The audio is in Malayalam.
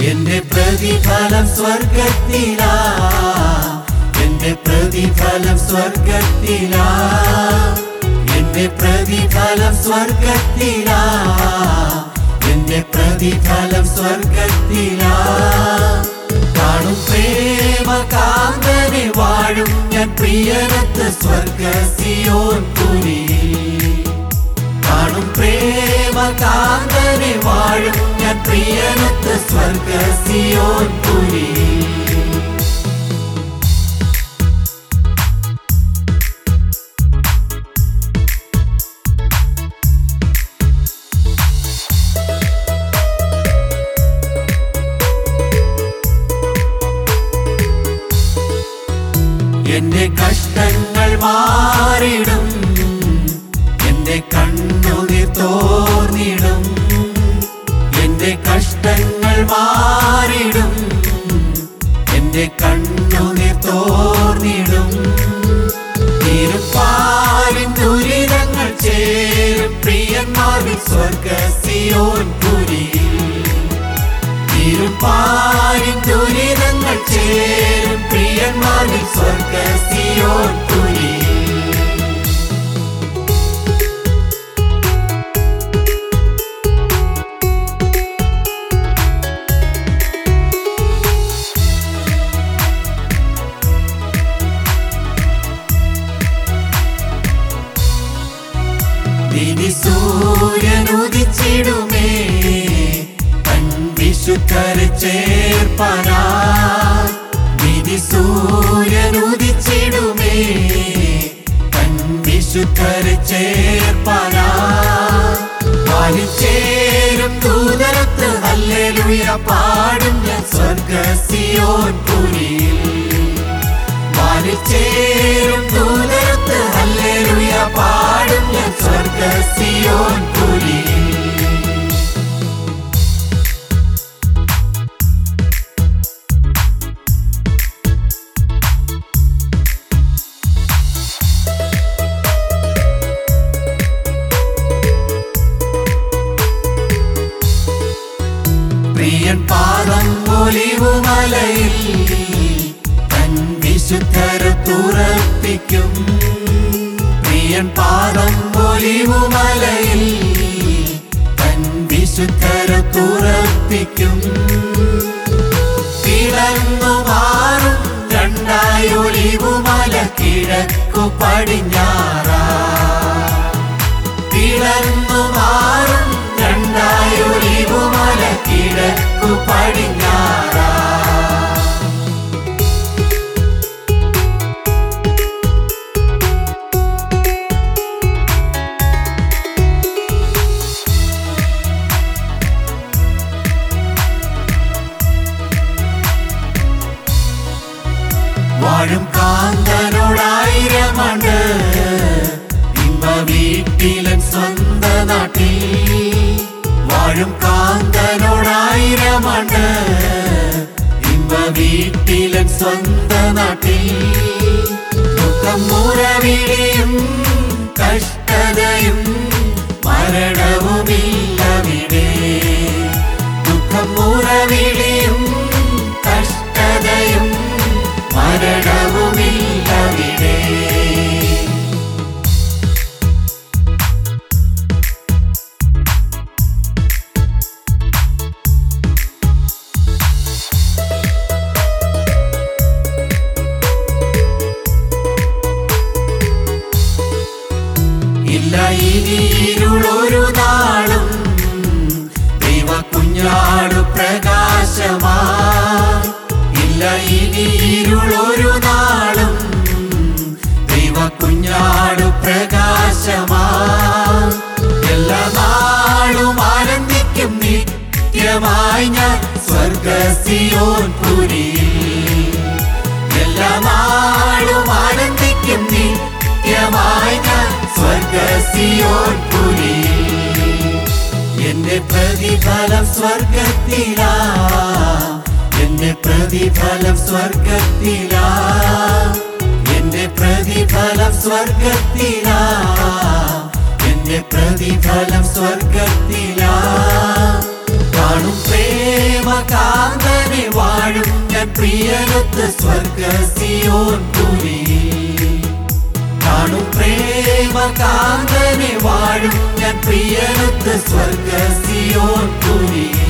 എന്റെ പ്രതിഫലം സ്വർഗത്തിലാ എന്റെ പ്രതിഫലം സ്വർഗത്തിലാ എന്റെ പ്രതിഫലം സ്വർഗത്തിലാ എന്റെ പ്രതിഫലം സ്വർഗത്തിലാ കാണും പ്രേമ കാന്തനെ വാഴും ഞാൻ പ്രിയരത്ത് സ്വർഗ സിയോൻ പുരിയിൽ കാണും പ്രേമ കാന്തനെ വാഴും ഞാൻ പ്രിയനത്ത് സ്വർഗ സിയോൻ പുരിയിൽ എന്റെ കഷ്ടങ്ങൾ മാറിടും എന്റെ കണ്ണുനീർ തോർന്നിടും എന്റെ കഷ്ടങ്ങൾ മാറിടും എന്റെ കണ്ണുനീർ തോർന്നിടും തിരുപ്പാലിൻ ദുരിതങ്ങൾ ചേരും പ്രിയന്മാരിൽ സ്വർഗ സിയോൻ പുരിയിൽ തിരുപ്പാലിൻ ദുരിതങ്ങൾ ചേരും പ്രിയന്മാരിൽ സ്വർഗ സിയോൻ പുരിയിൽ നിധി സൂര്യൻ ഉദിച്ചിടുമേ തൻ വിശുദ്ധരെ ചേർപ്പനാ നിധി സൂര്യൻ ഉദിച്ചിടുമേ തൻ വിശുദ്ധരെ ചേർപ്പനാ ചേരും ദൂതരത്ത് ഹല്ലേലൂയ പാടും ഞാൻ സ്വർഗ സിയോൻ പുരിയിൽ ചേരും ദൂതരത്ത് ഹല്ലേലൂയ പാടും ഞാൻ സ്വർഗ സിയോൻ പുരിയിൽ പ്രിയൻ പാദം ഒലിവുമലയിൽ തൻ വിശുദ്ധര തുറപ്പിക്കും പ്രിയൻ പാദം ഒലിവുമലയിൽ തൻ വിശുദ്ധര തുറപ്പിക്കും കിടന്നു മാറും രണ്ടായി ഒലിവുമല കിഴക്കു പടിഞ്ഞാറാ കിടന്നു മാറും രണ്ടായി ഒലിവുമല കിഴക്കു പടിഞ്ഞാറാ വാഴും കാന്തനോടായിരമണ്ട് ഇമ്പ വീട്ടിലൻ സ്വന്ത നാട്ടിൽ വാഴും കാന്തനോടായിരമണ്ട് ഇമ്പ വീട്ടിലൻ സ്വന്ത നാട്ടിൽ ദുഃഖം മുറവിളിയും കഷ്ടതയും മരണവുമില്ലവിടെ ദുഃഖം മുറവിളിയും കഷ്ടതയും മരണവുമില്ലവിടെ ഇല്ല ഇനി ഇരുളൊരു നാളും ദൈവ കുഞ്ഞാടു പ്രകാശമാ ഇല്ല ഇനി ഇരുളൊരു നാളും ദൈവ കുഞ്ഞാടു പ്രകാശമാ എല്ലാ നാളും ആനന്ദിക്കും നിത്യമായി ഞാൻ സ്വർഗ സിയോൻ പുരിയിൽ എല്ലാ നാളും ആനന്ദിക്കും നിത്യമായി ഞാൻ സ്വർഗ സിയോൻ പുരിയിൽ എന്റെ പ്രതിഫലം സ്വർഗത്തിലാ എന്റെ പ്രതിഫലം സ്വർഗത്തിലാ എന്റെ പ്രതിഫലം സ്വർഗത്തിലാ എന്റെ പ്രതിഫലം സ്വർഗത്തിലാ കാണും പ്രേമ കാന്തനെ വാഴും ഞാൻ പ്രിയനത്ത് സ്വർഗ സിയോൻ പുരിയിൽ കാണും പ്രേമ കാന്തനെ വാഴും ഞാൻ പ്രിയനത്ത് സ്വർഗ സിയോൻ പുരിയിൽ